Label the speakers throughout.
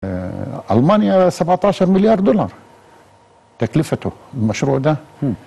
Speaker 1: المانيا 17 مليار دولار تكلفته المشروع ده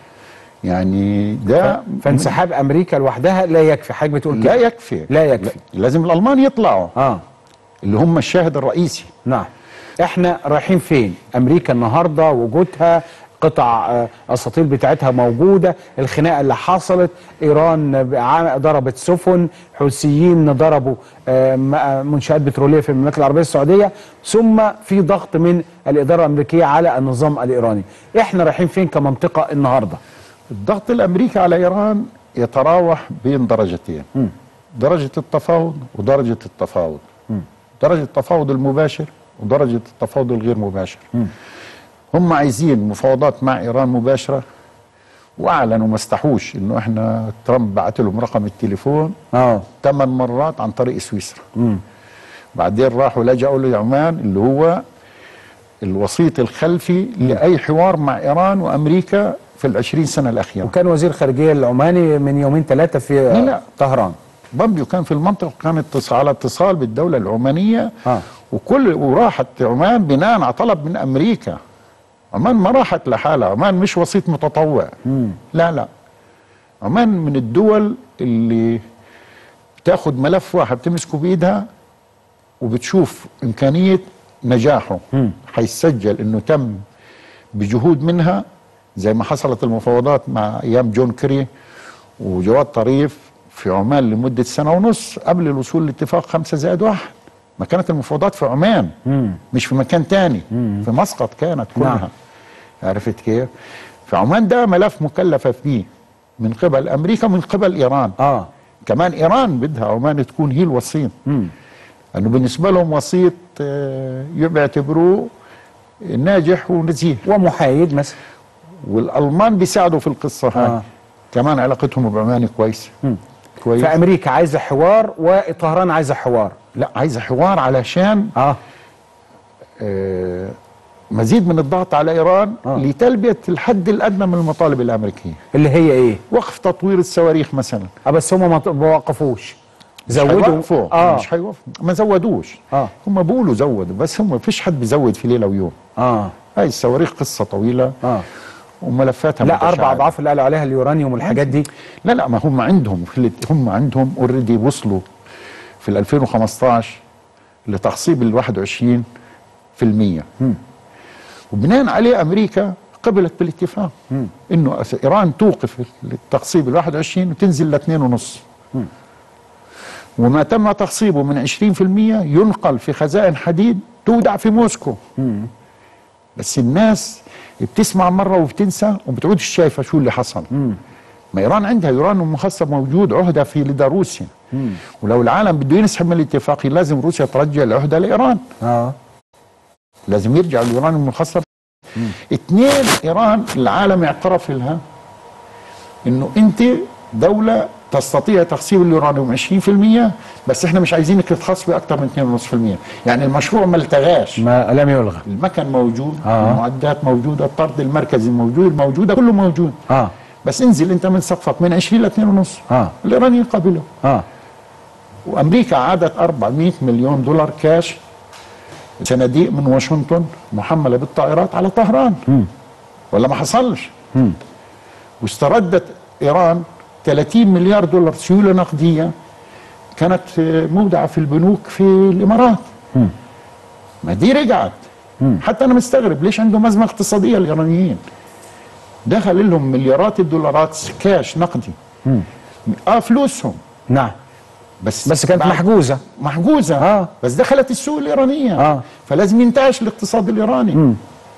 Speaker 1: يعني ده
Speaker 2: فانسحاب امريكا لوحدها لا يكفي حضرتك بتقول
Speaker 1: لا
Speaker 2: كده.
Speaker 1: يكفي
Speaker 2: لا يكفي
Speaker 1: لازم الالمان يطلعوا
Speaker 2: اه
Speaker 1: اللي هم الشاهد الرئيسي
Speaker 2: نعم احنا رايحين فين امريكا النهارده وجودها قطع آه، اساطيل بتاعتها موجوده الخناقه اللي حصلت ايران ع- ضربت سفن حوثيين ضربوا آه، م- آه، منشات بتروليه في المملكه العربيه السعوديه ثم في ضغط من الاداره الامريكيه على النظام الايراني احنا رايحين فين كمنطقه النهارده
Speaker 1: الضغط الامريكي على ايران يتراوح بين درجتين درجه التفاوض ودرجه التفاوض درجه التفاوض المباشر ودرجه التفاوض الغير مباشر هم عايزين مفاوضات مع ايران مباشره واعلنوا ما استحوش انه احنا ترامب بعت لهم رقم التليفون
Speaker 2: اه
Speaker 1: ثمان مرات عن طريق سويسرا بعدين راحوا لجأوا لعمان اللي هو الوسيط الخلفي لأي حوار مع إيران وأمريكا في العشرين سنة الأخيرة
Speaker 2: وكان وزير خارجيه العماني من يومين ثلاثه في
Speaker 1: لا،
Speaker 2: آه،
Speaker 1: لا.
Speaker 2: طهران
Speaker 1: بامبيو كان في المنطقة كان اتص- على اتصال بالدولة العمانية
Speaker 2: آه.
Speaker 1: وكل وراحت عمان بناء على طلب من أمريكا عمان ما راحت لحالها عمان مش وسيط متطوع لا لا عمان من الدول اللي بتاخد ملف واحد بتمسكه بإيدها وبتشوف إمكانية نجاحه هيسجل إنه تم بجهود منها زي ما حصلت المفاوضات مع أيام جون كري وجواد طريف في عمان لمدة سنة ونص قبل الوصول لاتفاق خمسة زائد واحد ما كانت المفاوضات في عمان مش في مكان تاني في مسقط كانت كلها
Speaker 2: نعم.
Speaker 1: عرفت كيف فعمان ده ملف مكلفة فيه من قبل أمريكا ومن قبل إيران
Speaker 2: اه
Speaker 1: كمان إيران بدها عمان تكون هي الوسيط لأنه بالنسبة لهم وسيط آه، بيعتبروه ناجح ونزيه
Speaker 2: ومحايد مثلا
Speaker 1: والألمان بيساعدوا في القصة هاي
Speaker 2: آه.
Speaker 1: كمان علاقتهم بعمان كويسة كويس
Speaker 2: فامريكا عايزه حوار وطهران عايزه حوار
Speaker 1: لا عايزة حوار علشان
Speaker 2: اه
Speaker 1: آه، مزيد من الضغط على إيران
Speaker 2: آه.
Speaker 1: لتلبية الحد الأدنى من المطالب الأمريكية
Speaker 2: اللي هي ايه
Speaker 1: وقف تطوير الصواريخ مثلا
Speaker 2: اه بس هم ما ط- ما وقفوش
Speaker 1: مش
Speaker 2: زودوا
Speaker 1: هيوقفوا
Speaker 2: اه
Speaker 1: مش هيوقفوا ما زودوش
Speaker 2: آه.
Speaker 1: هم بيقولوا زودوا بس هم فيش حد بيزود في ليله ويوم
Speaker 2: اه
Speaker 1: هاي الصواريخ قصه طويله
Speaker 2: اه
Speaker 1: وملفاتها
Speaker 2: لا
Speaker 1: متشعبة.
Speaker 2: اربع اضعاف اللي قالوا عليها اليورانيوم والحاجات دي
Speaker 1: لا لا ما هم عندهم في ال- هم عندهم اوريدي وصلوا في ال 2015 لتخصيب ال 21 في المية وبناء عليه امريكا قبلت بالاتفاق انه أس- ايران توقف التخصيب ال 21 وتنزل ل 2 ونص وما تم تخصيبه من 20% ينقل في خزائن حديد تودع في موسكو بس الناس بتسمع مره وبتنسى وبتعودش شايفه شو اللي حصل ما ايران عندها يورانيوم مخصب موجود عهده في لدى روسيا ولو العالم بده ينسحب من الاتفاق لازم روسيا ترجع العهده لايران
Speaker 2: اه
Speaker 1: لازم يرجع اليورانيوم المخصب اثنين ايران العالم اعترف لها انه انت دوله تستطيع تخصيب اليورانيوم 20% بس احنا مش عايزينك تخصبي اكثر من 2.5% يعني المشروع ما التغاش
Speaker 2: ما لم يلغى
Speaker 1: المكن موجود
Speaker 2: آه.
Speaker 1: المعدات موجوده الطرد المركزي موجود موجوده كله موجود
Speaker 2: اه
Speaker 1: بس انزل انت من سقفك من 20 ل 2.5
Speaker 2: آه.
Speaker 1: الايرانيين قبلوا
Speaker 2: اه
Speaker 1: وامريكا عادت 400 مليون دولار كاش صناديق من واشنطن محمله بالطائرات على طهران ولا ما حصلش واستردت ايران 30 مليار دولار سيوله نقديه كانت مودعه في البنوك في الامارات ما دي رجعت حتى انا مستغرب ليش عندهم ازمه اقتصاديه الايرانيين دخل لهم مليارات الدولارات كاش نقدي اه فلوسهم
Speaker 2: نعم
Speaker 1: بس
Speaker 2: بس كانت
Speaker 1: بعد-
Speaker 2: محجوزه
Speaker 1: محجوزه
Speaker 2: آه.
Speaker 1: بس دخلت السوق الايرانيه
Speaker 2: آه.
Speaker 1: فلازم ينتعش الاقتصاد الايراني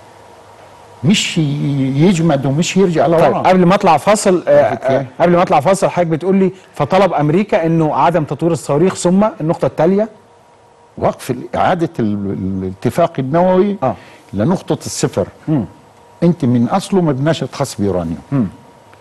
Speaker 1: مش ي- يجمد ومش يرجع
Speaker 2: طيب
Speaker 1: لورا
Speaker 2: قبل ما اطلع فاصل آه
Speaker 1: أوكي.
Speaker 2: آه قبل ما اطلع فاصل حضرتك بتقول لي فطلب امريكا انه عدم تطوير الصواريخ ثم النقطه التاليه
Speaker 1: وقف ال- اعاده ال- الاتفاق النووي
Speaker 2: آه.
Speaker 1: لنقطه الصفر انت من اصله ما بدناش تخص بيورانيوم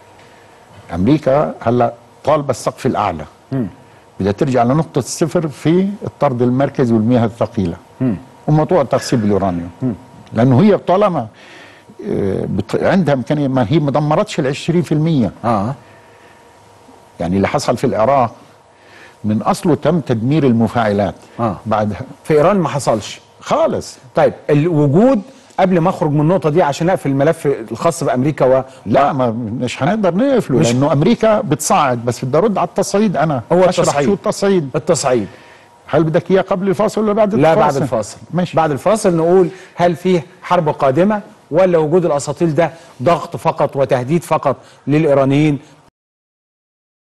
Speaker 1: امريكا هلا طالبه السقف الاعلى بدها ترجع لنقطه الصفر في الطرد المركزي والمياه الثقيله وموضوع تخصيب اليورانيوم لانه هي طالما آه، بت- عندها امكانيه ما هي ما دمرتش ال 20%
Speaker 2: اه
Speaker 1: يعني اللي حصل في العراق من اصله تم تدمير المفاعلات
Speaker 2: آه.
Speaker 1: بعدها
Speaker 2: في ايران ما حصلش
Speaker 1: خالص
Speaker 2: طيب الوجود قبل ما اخرج من النقطه دي عشان اقفل الملف الخاص بامريكا و
Speaker 1: لا ما مش هنقدر نقفله
Speaker 2: مش-
Speaker 1: لانه امريكا بتصعد بس بدي ارد على التصعيد انا
Speaker 2: هو
Speaker 1: اشرح
Speaker 2: التصعيد.
Speaker 1: شو التصعيد
Speaker 2: التصعيد
Speaker 1: هل بدك اياه قبل الفاصل ولا بعد
Speaker 2: لا
Speaker 1: الفاصل
Speaker 2: بعد الفاصل
Speaker 1: ماشي
Speaker 2: بعد الفاصل نقول هل في حرب قادمه ولا وجود الاساطيل ده ضغط فقط وتهديد فقط للايرانيين